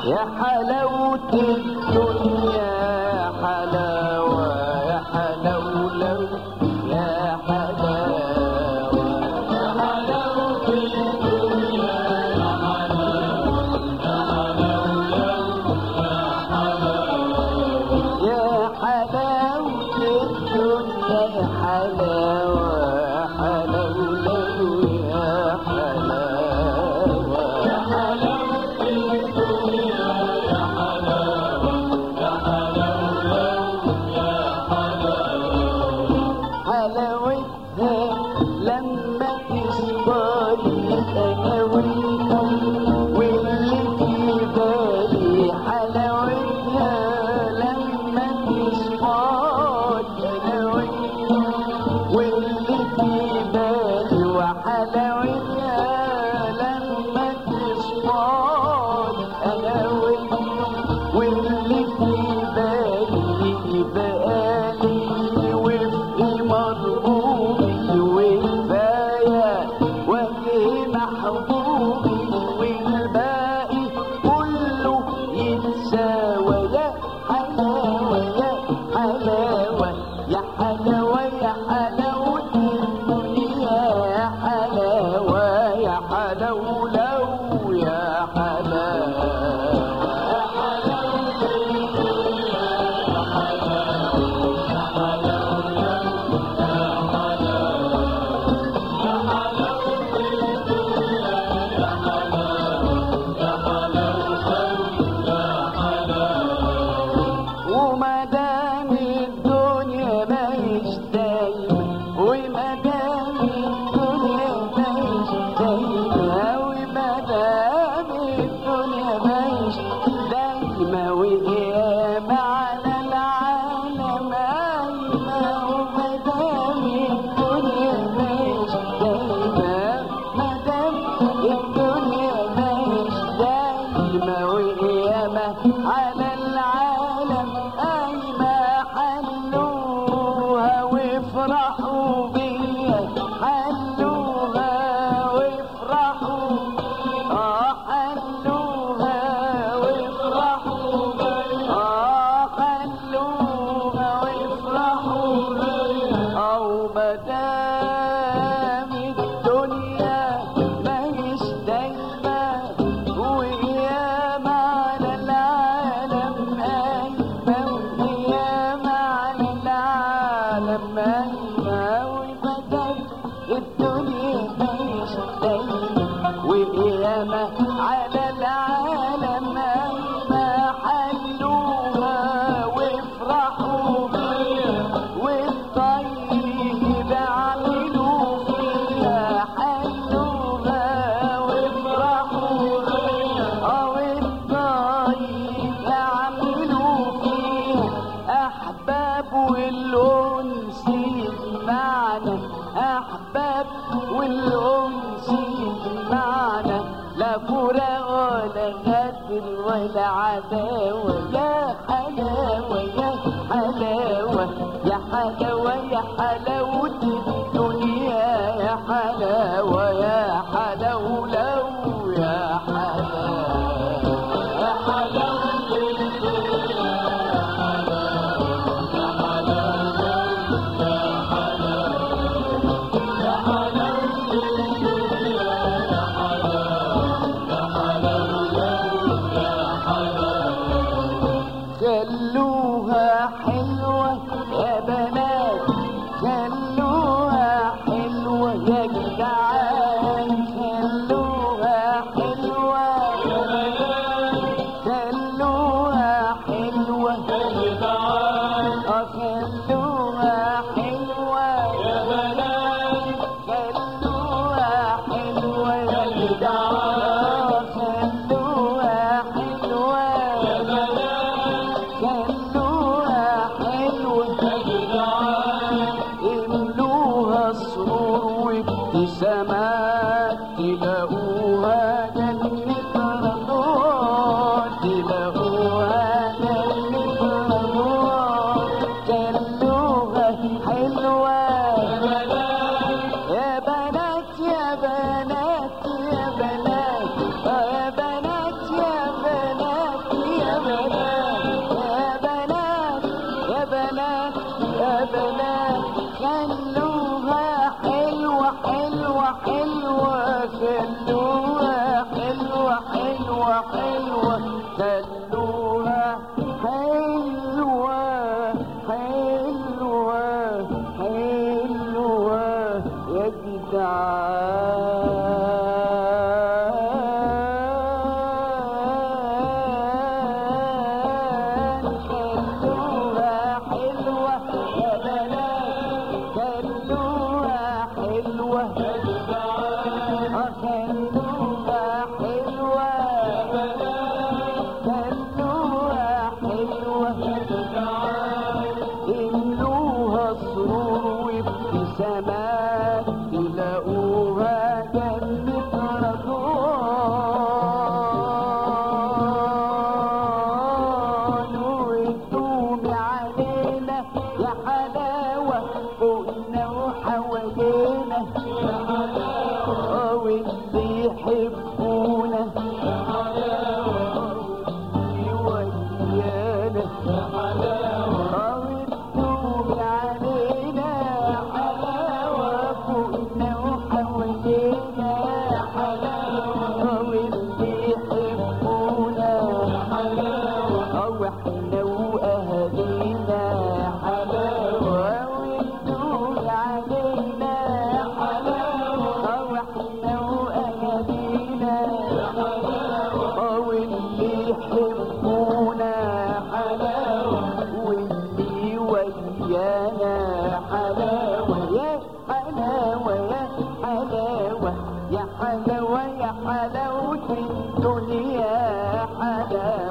يا حلاوة الدنيا يا حلاوة يا حلاولو يا حلاوة يا حلاوة الدنيا يا يا حلاوة الدنيا يا حلاوة يا حلاولو يا حلاوة يا حلاوة الدنيا يا حلاوة يا حلاولو يا حلاوة حلاوتها لما تصبري انا وانت واللي في بالي حلاوتها لما تصبري انا وانت واللي في بالي وحلاوتها لما تصبري انا وانت واللي في بالي بقالي وفي مرغوبي وكفاية وفي محبوبي والباقي كله يتساوى يا حلاوة يا حلاوة يا حلاوة يا حلاوة الدنيا يا حلاوة يا حلاولو يا حلاوة يا حلاوة وما دام الدنيا ماهيش دايما وما دام الدنيا ماهيش دايما وما دام الدنيا ماهيش دايما وقيامة على العالم قايمة وما دام الدنيا ماهيش دايما ما دام الدنيا ماهيش دايما وقيامة على العالم قايمة حلوها وافرحوا بيا حلوها وافرحوا اه حلوها وافرحوا بيا اه حلوها وافرحوا بيا او مدام الدنيا ماهيش دايما وقيامة على العالم قايمة وقيامة على العالم قايمة ومدام الدنيا ماهيش دايما وقيامة على العالم قايمة حلوها وافرحوا بيها والطيب اعملوا فيها حلوها وافرحوا بيها اه والطيب اعملوا فيها احباب والانس معنا احباب والانس معنا لا فراق ولا غدر ولا عداوة يا حلاوة يا حلاوة يا حلاوة يا حلاوة الدنيا يا حلاوة يا حلاولو يا حلاوة يا حلاوة خلوها حلوة يا بنات خلوها حلوة يا جدعان حلوة خلوها حلوة حلوة حلوة يا جدعان خلوها حلوة يا بنات خلوها حلوة خلوها حلوة خلوها حلوة املوها سرور وابتسامات تلاقوها جنة رضوان وتدوم علينا يا حلاوة فوقنا وحوالينا آه، واللي يحبونا ويانا آه، وتدوم علينا يا حلاوة فوقنا وحوالينا يا حلاوة واللي يحبونا آه، واحنا واهالينا يا حلاوة وتدوم علينا يا حلاوة آه، واحنا واهالينا يا حلاوة واللي يحبونا حلاوة واللي ويانا حلاوة يا حلاوة يا حلاوة يا حلاوة يا حلاوة الدنيا حلاوة